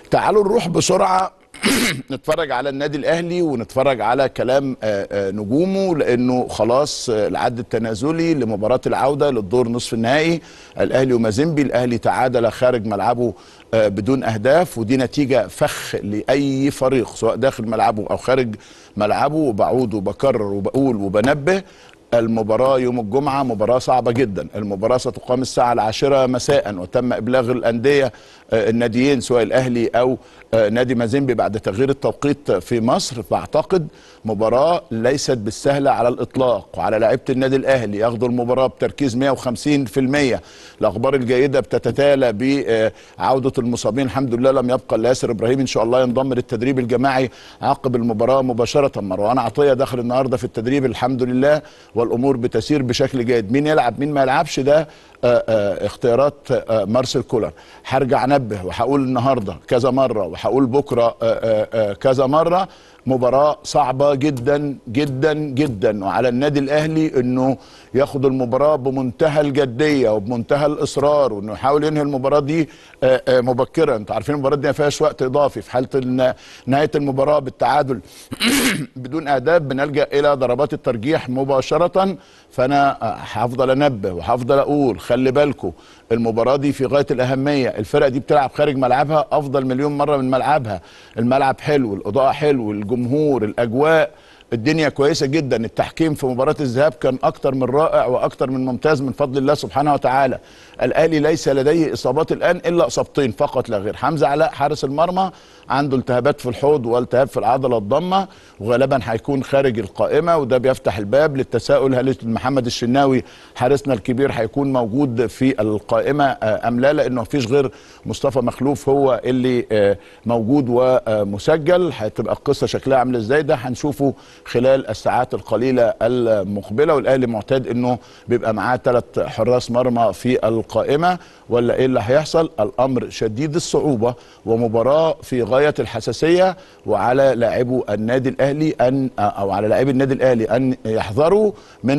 تعالوا نروح بسرعه نتفرج على النادي الاهلي ونتفرج على كلام آه، آه، نجومه لانه خلاص آه، العد التنازلي لمباراه العوده للدور نصف النهائي الاهلي ومازيمبي الاهلي تعادل خارج ملعبه آه، بدون اهداف ودي نتيجه فخ لاي فريق سواء داخل ملعبه او خارج ملعبه وبعود وبكرر وبقول وبنبه المباراة يوم الجمعة مباراة صعبة جدا المباراة ستقام الساعة العاشرة مساء وتم إبلاغ الأندية آه، الناديين سواء الأهلي أو آه، نادي مازيمبي بعد تغيير التوقيت في مصر فأعتقد مباراة ليست بالسهلة على الإطلاق وعلى لعيبة النادي الأهلي ياخدوا المباراة بتركيز 150% الأخبار الجيدة بتتتالى بعودة المصابين الحمد لله لم يبقى إلا ياسر إبراهيم إن شاء الله ينضم للتدريب الجماعي عقب المباراة مباشرة مروان عطية دخل النهاردة في التدريب الحمد لله والامور بتسير بشكل جيد مين يلعب مين ما يلعبش ده آه، آه، اختيارات آه، مارسيل كولر هرجع انبه وهقول النهارده كذا مره وهقول بكره آه، آه، آه، كذا مره مباراة صعبة جدا جدا جدا وعلى النادي الأهلي أنه ياخد المباراة بمنتهى الجدية وبمنتهى الإصرار وأنه يحاول ينهي المباراة دي آه، آه، مبكرا أنتوا عارفين المباراة دي ما فيهاش وقت إضافي في حالة إن نهاية المباراة بالتعادل بدون أهداف بنلجأ إلى ضربات الترجيح مباشرة فأنا آه، هفضل أنبه وهفضل أقول خلي بالكم المباراة دي في غاية الأهمية الفرقة دي بتلعب خارج ملعبها أفضل مليون مرة من ملعبها الملعب حلو الإضاءة حلو الجمهور الأجواء الدنيا كويسة جدا التحكيم في مباراة الذهاب كان أكتر من رائع وأكتر من ممتاز من فضل الله سبحانه وتعالى الأهلي ليس لديه إصابات الآن إلا إصابتين فقط لا غير حمزة علاء حارس المرمى عنده التهابات في الحوض والتهاب في العضلة الضمة وغالبا هيكون خارج القائمة وده بيفتح الباب للتساؤل هل محمد الشناوي حارسنا الكبير هيكون موجود في القائمة آه، أم لا لأنه مفيش غير مصطفى مخلوف هو اللي آه، موجود ومسجل هتبقى القصة شكلها عامل ازاي ده هنشوفه خلال الساعات القليلة المقبلة والأهلي معتاد انه بيبقى معاه ثلاث حراس مرمى في القائمة ولا ايه اللي هيحصل الامر شديد الصعوبة ومباراة في غاية الحساسية وعلى لاعبو النادي الاهلي ان او على لاعبي النادي الاهلي ان يحذروا من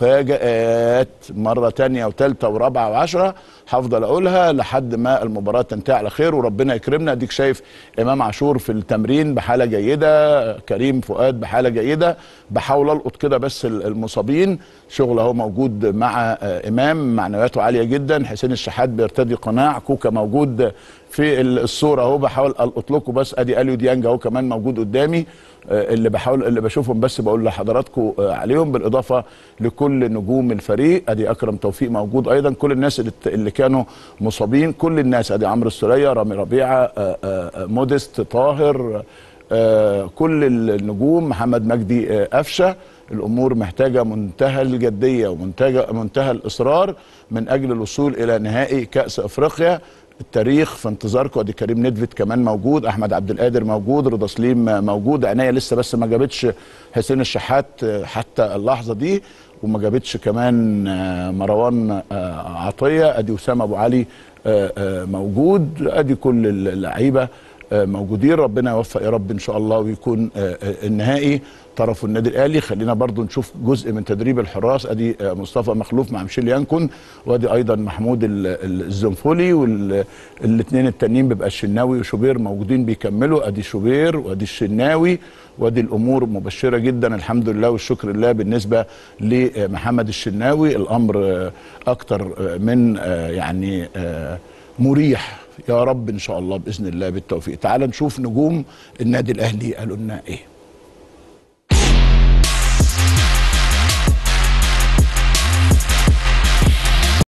المفاجآت مرة تانية وثالثة ورابعة وعشرة هفضل اقولها لحد ما المباراة تنتهي على خير وربنا يكرمنا اديك شايف امام عاشور في التمرين بحالة جيدة كريم فؤاد بحالة جيدة بحاول القط كده بس المصابين شغل اهو موجود مع آه، امام معنوياته عالية جدا حسين الشحات بيرتدي قناع كوكا موجود في الصورة اهو بحاول القط لكم بس ادي اليو ديانج اهو كمان موجود قدامي آه، اللي بحاول اللي بشوفهم بس بقول لحضراتكم آه، عليهم بالاضافه لكل نجوم الفريق ادي اكرم توفيق موجود ايضا كل الناس اللي, اللي كانوا مصابين كل الناس ادي عمرو السوليه رامي ربيعه آه، آه، آه، موديست طاهر آه، كل النجوم محمد مجدي آه، قفشه الامور محتاجه منتهى الجديه ومنتهى منتهى الاصرار من اجل الوصول الى نهائي كاس افريقيا التاريخ في انتظاركم ادي كريم ندفت كمان موجود احمد عبد القادر موجود رضا سليم موجود عناية لسه بس ما جابتش حسين الشحات حتى اللحظه دي وما جابتش كمان آه، مروان آه، عطيه ادي اسامه ابو علي آه، آه، موجود ادي كل اللعيبه آه، موجودين ربنا يوفق يا رب ان شاء الله ويكون آه، آه، النهائي طرف النادي الاهلي خلينا برضو نشوف جزء من تدريب الحراس ادي آه، مصطفى مخلوف مع ميشيل يانكون وادي ايضا محمود ال- ال- الزنفولي والاثنين التانيين بيبقى الشناوي وشوبير موجودين بيكملوا ادي شوبير وادي الشناوي وادي الامور مبشره جدا الحمد لله والشكر لله بالنسبه لمحمد الشناوي الامر آه، اكتر آه، من آه، يعني آه، مريح يا رب ان شاء الله باذن الله بالتوفيق تعال نشوف نجوم النادي الاهلي قالوا لنا ايه